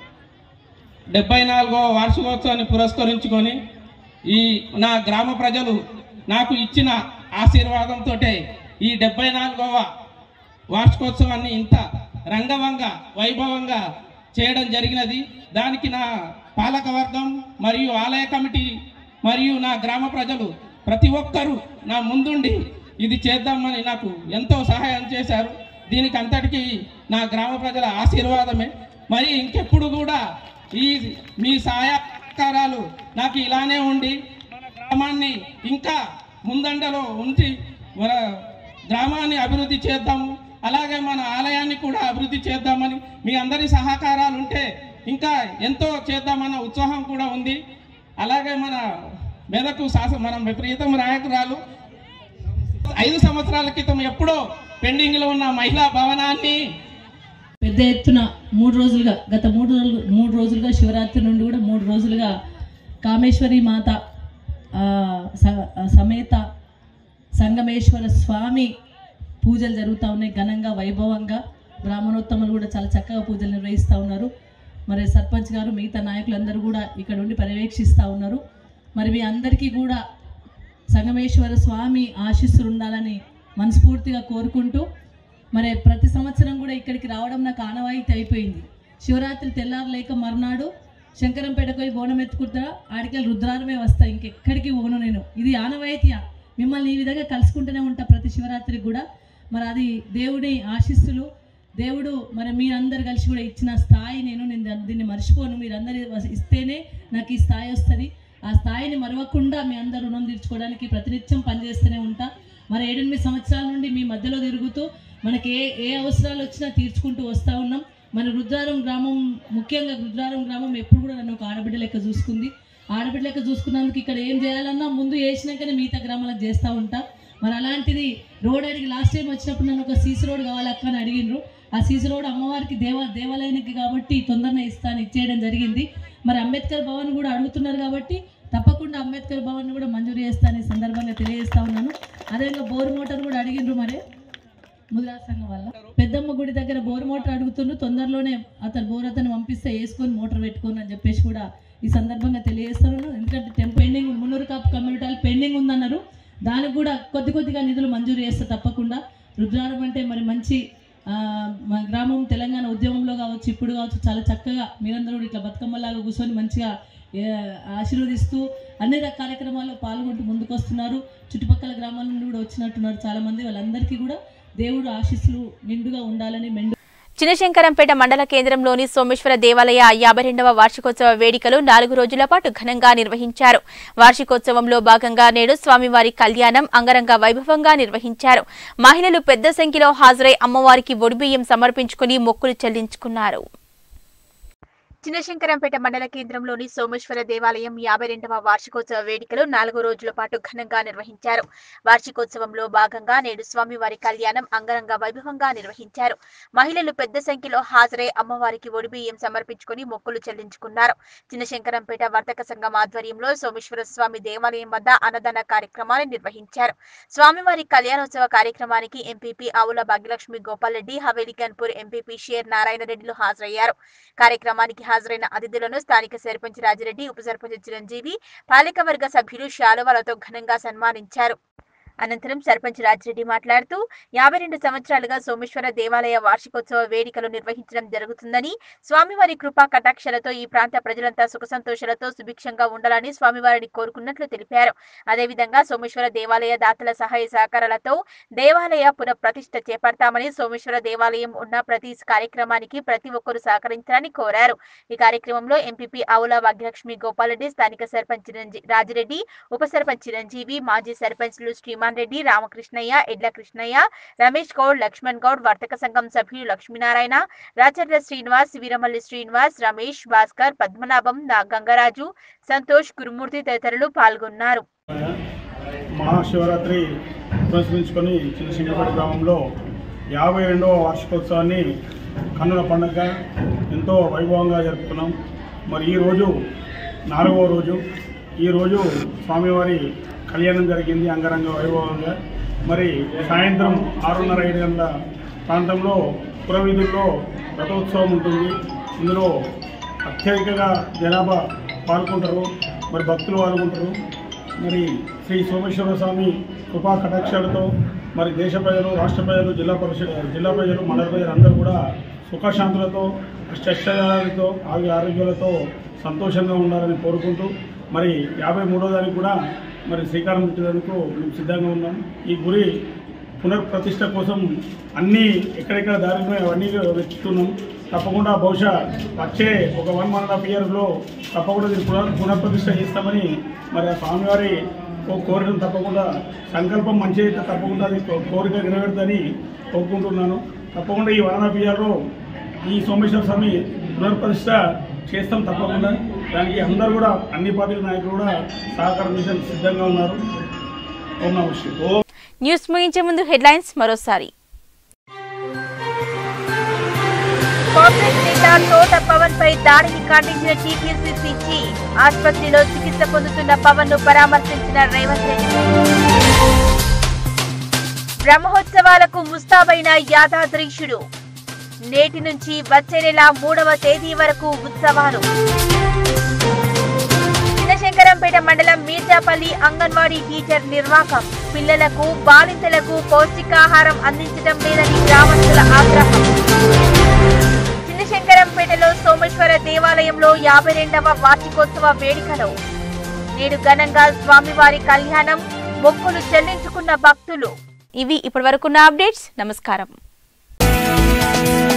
డెబ్బై నాలుగో వార్షికోత్సవాన్ని పురస్కరించుకొని ఈ నా గ్రామ ప్రజలు నాకు ఇచ్చిన ఆశీర్వాదంతో ఈ డెబ్బై నాలుగవ వార్షికోత్సవాన్ని ఇంత రంగవంగా వైభవంగా చేయడం జరిగినది దానికి నా పాలక వర్గం మరియు ఆలయ కమిటీ మరియు నా గ్రామ ప్రజలు ప్రతి ఒక్కరూ నా ముందుండి ఇది చేద్దామని నాకు ఎంతో సహాయం చేశారు దీనికి అంతటికీ నా గ్రామ ప్రజల ఆశీర్వాదమే మరి ఇంకెప్పుడు కూడా ఈ మీ సహాయకారాలు నాకు ఇలానే ఉండి మన గ్రామాన్ని ఇంకా ముందండలో ఉంచి మన గ్రామాన్ని అభివృద్ధి చేద్దాము అలాగే మన ఆలయాన్ని కూడా అభివృద్ధి చేద్దామని మీ అందరి సహకారాలు ఉంటే ఇంకా ఎంతో చేద్దామన్న ఉత్సాహం కూడా ఉంది అలాగే మన మెదకు శాసన మన ప్రియతమ నాయకురాలు ఐదు సంవత్సరాల క్రితం ఎప్పుడో పెండింగ్ లో ఉన్న మహిళా భవనాన్ని పెద్ద ఎత్తున మూడు రోజులుగా గత మూడు రోజులు మూడు రోజులుగా శివరాత్రి నుండి కూడా మూడు రోజులుగా కామేశ్వరి మాత ఆ, స- ఆ, సమేత సంగమేశ్వర స్వామి పూజలు జరుగుతూ ఉన్నాయి ఘనంగా వైభవంగా బ్రాహ్మణోత్తములు కూడా చాలా చక్కగా పూజలు నిర్వహిస్తూ ఉన్నారు మరి సర్పంచ్ గారు మిగతా నాయకులందరూ కూడా ఇక్కడ ఉండి పర్యవేక్షిస్తూ ఉన్నారు మరి మీ అందరికీ కూడా సంగమేశ్వర స్వామి ఆశీస్సులు ఉండాలని మనస్ఫూర్తిగా కోరుకుంటూ మరి ప్రతి సంవత్సరం కూడా ఇక్కడికి రావడం నాకు ఆనవాయితీ అయిపోయింది శివరాత్రి తెల్లారలేక మర్నాడు శంకరంపేటకు పోయి బోనం ఎత్తుకుంటా ఆడికెళ్ళి రుద్రారమే వస్తా ఇంకెక్కడికి పోను నేను ఇది ఆనవాయితీయా మిమ్మల్ని ఈ విధంగా కలుసుకుంటూనే ఉంటా ప్రతి శివరాత్రికి కూడా మరి అది దేవుడి ఆశీస్సులు దేవుడు మరి మీరందరు కలిసి కూడా ఇచ్చిన స్థాయి నేను నేను దాన్ని- దీన్ని మర్చిపోను మీరందరూ ఇస్తేనే నాకు ఈ స్థాయి వస్తుంది ఆ స్థాయిని మరవకుండా మీ అందరూ రుణం తీర్చుకోవడానికి ప్రతినిత్యం పనిచేస్తూనే ఉంటా మరి ఏడెనిమిది సంవత్సరాల నుండి మీ మధ్యలో తిరుగుతూ మనకి ఏ ఏ అవసరాలు వచ్చినా తీర్చుకుంటూ వస్తూ ఉన్నాం మన రుద్రారం గ్రామం ముఖ్యంగా రుద్రారం గ్రామం ఎప్పుడు కూడా నన్ను ఒక ఆడబిడ్డ లెక్క చూసుకుంది ఆడబిడ్డ లెక్క చూసుకున్నందుకు ఇక్కడ ఏం చేయాలన్నా ముందు వేసినాకనే మిగతా గ్రామాలకు చేస్తూ ఉంటా మరి అలాంటిది రోడ్ అడిగి లాస్ట్ టైం వచ్చినప్పుడు నన్ను ఒక సీసీ రోడ్ కావాలి అక్క అని అడిగినరు ఆ సీసీ రోడ్ అమ్మవారికి దేవ దేవాలయానికి కాబట్టి తొందరనే ఇస్తాను ఇచ్చేయడం జరిగింది మరి అంబేద్కర్ భవన్ కూడా అడుగుతున్నారు కాబట్టి తప్పకుండా అంబేద్కర్ భవన్ కూడా మంజూరు చేస్తాను ఈ సందర్భంగా తెలియజేస్తా ఉన్నాను అదేవిధంగా బోర్ మోటార్ కూడా అడిగిండ్రు మరి ముద్రా సంఘం వల్ల పెద్దమ్మ గుడి దగ్గర బోర్ మోటార్ అడుగుతుండ్రు తొందరలోనే అతను బోర్ అతను పంపిస్తే వేసుకొని మోటార్ పెట్టుకొని అని చెప్పేసి కూడా ఈ సందర్భంగా తెలియజేస్తాను ఎందుకంటే టెం pending Munnuru Kapu community pending ఉందన్నారు దానికి కూడా కొద్ది కొద్దిగా నిధులు మంజూరు చేస్తే తప్పకుండా రుద్రారం అంటే మరి మంచి ఆ, మా గ్రామం తెలంగాణ ఉద్యమంలో కావచ్చు ఇప్పుడు కావచ్చు చాలా చక్కగా మీరందరూ కూడా ఇట్లా బతుకమ్మలాగా కూర్చొని మంచిగా ఏ, ఆశీర్వదిస్తూ అన్ని రకాల కార్యక్రమాల్లో పాల్గొంటూ ముందుకు వస్తున్నారు చుట్టుపక్కల గ్రామాల నుండి కూడా వచ్చినట్టున్నారు చాలా మంది వాళ్ళందరికీ కూడా దేవుడు ఆశీస్సులు నిండుగా ఉండాలని మెండు చినశంకరంపేట మండల కేంద్రంలోని సోమేశ్వర దేవాలయ యాభై రెండవ వార్షికోత్సవ వేడుకలు నాలుగు రోజుల పాటు ఘనంగా నిర్వహించారు వార్షికోత్సవంలో భాగంగా నేడు స్వామివారి కళ్యాణం అంగరంగ వైభవంగా నిర్వహించారు మహిళలు పెద్ద సంఖ్యలో హాజరై అమ్మవారికి ఒడిబియ్యం సమర్పించుకుని మొక్కులు చెల్లించుకున్నారు చిన్నశంకరంపేట మండల కేంద్రంలోని సోమేశ్వర దేవాలయం యాభై రెండవ వార్షికోత్సవ వేడుకలు నాలుగు రోజుల పాటు ఘనంగా నిర్వహించారు వార్షికోత్సవంలో భాగంగా నేడు స్వామివారి కళ్యాణం అంగరంగ వైభవంగా నిర్వహించారు మహిళలు పెద్ద సంఖ్యలో హాజరై అమ్మవారికి ఒడిబియ్యం సమర్పించుకుని మొక్కులు చెల్లించుకున్నారు చిన్నశంకరంపేట వర్తక సంఘం ఆధ్వర్యంలో సోమేశ్వర స్వామి దేవాలయం వద్ద అన్నదాన కార్యక్రమాన్ని నిర్వహించారు స్వామివారి కళ్యాణోత్సవ కార్యక్రమానికి ఎంపీపీ ఆవుల భాగ్యలక్ష్మి గోపాల్ రెడ్డి హవేలి కన్పూర్ ఎంపీపీ షేర్ నారాయణ రెడ్డిలు హాజరయ్యారు కార్యక్రమానికి హాజరైన అతిథులను స్థానిక సర్పంచ్ రాజిరెడ్డి ఉప సర్పంచ్ చిరంజీవి పాలకవర్గ సభ్యులు శాలువాలతో ఘనంగా సన్మానించారు అనంతరం సర్పంచ్ రాజిరెడ్డి మాట్లాడుతూ యాభై రెండు సంవత్సరాలుగా సోమేశ్వర దేవాలయ వార్షికోత్సవ వేడుకలు నిర్వహించడం జరుగుతుందని స్వామివారి కృపా కటాక్షలతో ఈ ప్రాంత ప్రజలంతా సుఖ సంతోషాలతో సుభిక్షంగా ఉండాలని స్వామివారిని కోరుకున్నట్లు తెలిపారు అదేవిధంగా సోమేశ్వర దేవాలయ దాతల సహాయ సహకారాలతో దేవాలయ పునఃప్రతిష్ఠ చేపడతామని సోమేశ్వర దేవాలయం ఉన్న ప్రతి కార్యక్రమానికి ప్రతి ఒక్కరూ సహకరించాలని కోరారు ఈ కార్యక్రమంలో ఎంపీపీ ఆవుల భాగ్యలక్ష్మి గోపాలరెడ్డి స్థానిక సర్పంచ్ చిరంజీ రాజిరెడ్డి ఉప సర్పంచ్ చిరంజీవి మాజీ సర్పంచ్లు శ్రీమతి శ్రీమాన్ రెడ్డి రామకృష్ణయ్య ఎడ్ల కృష్ణయ్య రమేష్ గౌడ్ లక్ష్మణ్ గౌడ్ వర్తక సంఘం సభ్యులు లక్ష్మీనారాయణ రాచర్ల శ్రీనివాస్ వీరమల్లి శ్రీనివాస్ రమేష్ భాస్కర్ పద్మనాభం నా గంగరాజు సంతోష్ గురుమూర్తి తదితరులు పాల్గొన్నారు మహాశివరాత్రి పురస్కరించుకొని చిన్నశంకరపేట గ్రామంలో యాభై రెండవ వార్షికోత్సవాన్ని కన్నుల పండుగ ఎంతో వైభవంగా జరుపుకున్నాం మరి ఈరోజు నాలుగవ రోజు ఈరోజు స్వామివారి కళ్యాణం జరిగింది అంగరంగ వైభవంగా మరి సాయంత్రం ఆరున్నర ఏడు గంటల ప్రాంతంలో పురవీధుల్లో రథోత్సవం ఉంటుంది ఇందులో అత్యధికంగా జనాభా పాల్గొంటారు మరి భక్తులు పాల్గొంటారు మరి శ్రీ సోమేశ్వర స్వామి కృపా కటాక్షాలతో మరి దేశ ప్రజలు రాష్ట్ర ప్రజలు జిల్లా పరిషత్ జిల్లా ప్రజలు మండల ప్రజలు అందరూ కూడా సుఖశాంతులతో అష్టైశ్వర్యాలతో ఆగి ఆరోగ్యాలతో సంతోషంగా ఉండాలని కోరుకుంటూ మరి యాభై మూడో తారీఖు కూడా మరి శ్రీకారం చుట్టేందుకు మేము సిద్ధంగా ఉన్నాం ఈ గురి పునర్ప్రతిష్ట కోసం అన్నీ ఎక్కడెక్కడ దారిలో అవన్నీ వెతుకుతున్నాం తప్పకుండా బహుశా వచ్చే ఒక వన్ వన్ అండ్ హాఫ్ ఇయర్లో తప్పకుండా దీన్ని పునర్ పునర్ప్రతిష్ట చేస్తామని మరి ఆ స్వామివారి ఓ కోరికను తప్పకుండా సంకల్పం మంచి అయితే తప్పకుండా అది కో- కోరిక నెరవేరుతుందని కోరుకుంటున్నాను తప్పకుండా ఈ వన్ అండ్ హాఫ్ ఇయర్లో ఈ సోమేశ్వర స్వామి పునర్ప్రతిష్ట చేస్తాం తప్పకుండా దానికి అందరూ కూడా అన్ని పార్టీల నాయకులు కూడా సహకారం చేసే సిద్ధంగా ఉన్నారు ఓం నమః శివాయ. ఓం న్యూస్ ముగించే ముందు హెడ్లైన్స్ మరోసారి కాంగ్రెస్ నేత తోట పవన్ పై దాడిని ఖండించిన టీపీసీసీ చీఫ్ ఆసుపత్రిలో చికిత్స పొందుతున్న పవన్ ను పరామర్శించిన రేవంత్ రెడ్డి బ్రహ్మోత్సవాలకు ముస్తాబైన యాదాద్రీషుడు నేటి నుంచి వచ్చే నెల మూడవ తేదీ వరకు ఉత్సవాలు చిన్నశంకరంపేట మండలం మీర్జాపల్లి అంగన్వాడీ టీచర్ నిర్వాకం పిల్లలకు బాలింతలకు పౌష్టికాహారం అందించడం లేదని గ్రామస్తుల ఆగ్రహం చిన్నశంకరంపేటలో సోమేశ్వర దేవాలయంలో యాభై రెండవ వార్షికోత్సవ వేడుకలు నేడు ఘనంగా స్వామివారి కళ్యాణం మొక్కులు చెల్లించుకున్న భక్తులు ఇవి ఇప్పటివరకున్న అప్డేట్స్ నమస్కారం